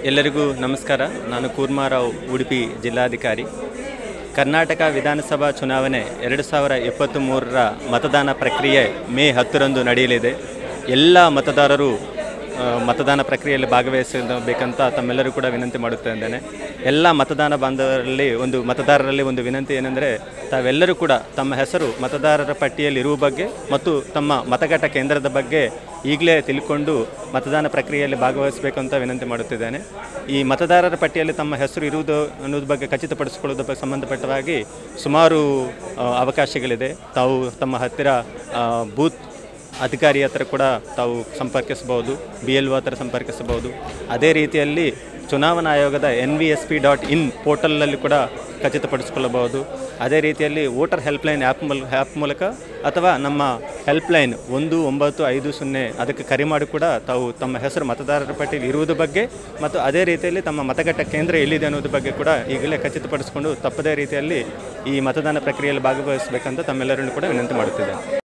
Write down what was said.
ಎಲ್ಲರಿಗೂ ನಮಸ್ಕಾರ ನಾನು ಕೂರ್ಮಾರಾವ್ ಉಡುಪಿ ಜಿಲ್ಲಾಧಿಕಾರಿ ಕರ್ನಾಟಕ ವಿಧಾನಸಭಾ ಚುನಾವಣೆ ಎರಡು ಸಾವಿರ ಇಪ್ಪತ್ತ್ ಮೂರರ ಮತದಾನ ಪ್ರಕ್ರಿಯೆ ಮೇ ಹತ್ತರಂದು ನಡೆಯಲಿದೆ ಎಲ್ಲ ಮತದಾರರು ಆ, ಮತದಾನ ಪ್ರಕ್ರಿಯೆಯಲ್ಲಿ ಭಾಗವಹಿಸಬೇಕಂತ ತಮ್ಮೆಲ್ಲರೂ ಕೂಡ ವಿನಂತಿ ಮಾಡುತ್ತಿದ್ದೇನೆ ಎಲ್ಲ ಮತದಾನ ಬಾಂಧವರಲ್ಲಿ ಒಂದು ಮತದಾರರಲ್ಲಿ ಒಂದು ವಿನಂತಿ ಏನೆಂದರೆ ತಾವೆಲ್ಲರೂ ಕೂಡ ತಮ್ಮ ಹೆಸರು ಮತದಾರರ ಪಟ್ಟಿಯಲ್ಲಿ ಇರುವ ಬಗ್ಗೆ ಮತ್ತು ತಮ್ಮ ಮತಗಟ್ಟ ಕೇಂದ್ರದ ಬಗ್ಗೆ ಈಗಲೇ ತಿಳ್ಕೊಂಡು ಮತದಾನ ಪ್ರಕ್ರಿಯೆಯಲ್ಲಿ ಭಾಗವಹಿಸಬೇಕಂತ ವಿನಂತಿ ಮಾಡುತ್ತಿದ್ದೇನೆ ಈ ಮತದಾರರ ಪಟ್ಟಿಯಲ್ಲಿ ತಮ್ಮ ಹೆಸರು ಇರುವುದು ಅನ್ನೋದ್ರ ಬಗ್ಗೆ ಖಚಿತಪಡಿಸಿಕೊಳ್ಳೋದ್ರ ಬಗ್ಗೆ ಸಂಬಂಧಪಟ್ಟವಾಗಿ ಸುಮಾರು ಆ, ಅವಕಾಶಗಳಿದೆ ತಾವು ತಮ್ಮ ಹತ್ತಿರ ಆ, ಬೂತ್ ಅಧಿಕಾರಿ ಹತ್ರ ಕೂಡ ತಾವು ಸಂಪರ್ಕಿಸಬಹುದು ಬಿ ಎಲ್ ಒ ಹತ್ರ ಸಂಪರ್ಕಿಸಬಹುದು ಅದೇ ರೀತಿಯಲ್ಲಿ ಚುನಾವಣಾ ಆಯೋಗದ N V S P dot in ಪೋರ್ಟಲ್ನಲ್ಲಿ ಕೂಡ ಖಚಿತಪಡಿಸಿಕೊಳ್ಳಬಹುದು ಅದೇ ರೀತಿಯಲ್ಲಿ ವೋಟರ್ ಹೆಲ್ಪ್ಲೈನ್ ಆ್ಯಪ್ ಮೂಲ ಆ್ಯಪ್ ಮೂಲಕ ಅಥವಾ ನಮ್ಮ ಹೆಲ್ಪ್ಲೈನ್ ಒಂದು ಒಂಬತ್ತು ಐದು ಸೊನ್ನೆ ಅದಕ್ಕೆ ಕರೆ ಮಾಡಿ ಕೂಡ ತಾವು ತಮ್ಮ ಹೆಸರು ಮತದಾರರ ಪಟ್ಟಿಯಲ್ಲಿ ಇರುವುದ್ರ ಬಗ್ಗೆ ಮತ್ತು ಅದೇ ರೀತಿಯಲ್ಲಿ ತಮ್ಮ ಮತಗಟ್ಟ ಕೇಂದ್ರ ಎಲ್ಲಿದೆ ಅನ್ನೋದ್ರ ಬಗ್ಗೆ ಕೂಡ ಈಗಲೇ ಖಚಿತಪಡಿಸಿಕೊಂಡು ತಪ್ಪದೇ ರೀತಿಯಲ್ಲಿ ಈ ಮತದಾನ ಪ್ರಕ್ರಿಯೆಯಲ್ಲಿ ಭಾಗವಹಿಸಬೇಕಂತ ತಮ್ಮೆಲ್ಲರನ್ನು ಕೂಡ ವಿನಂತಿ ಮಾಡುತ್ತಿದ್ದೇನೆ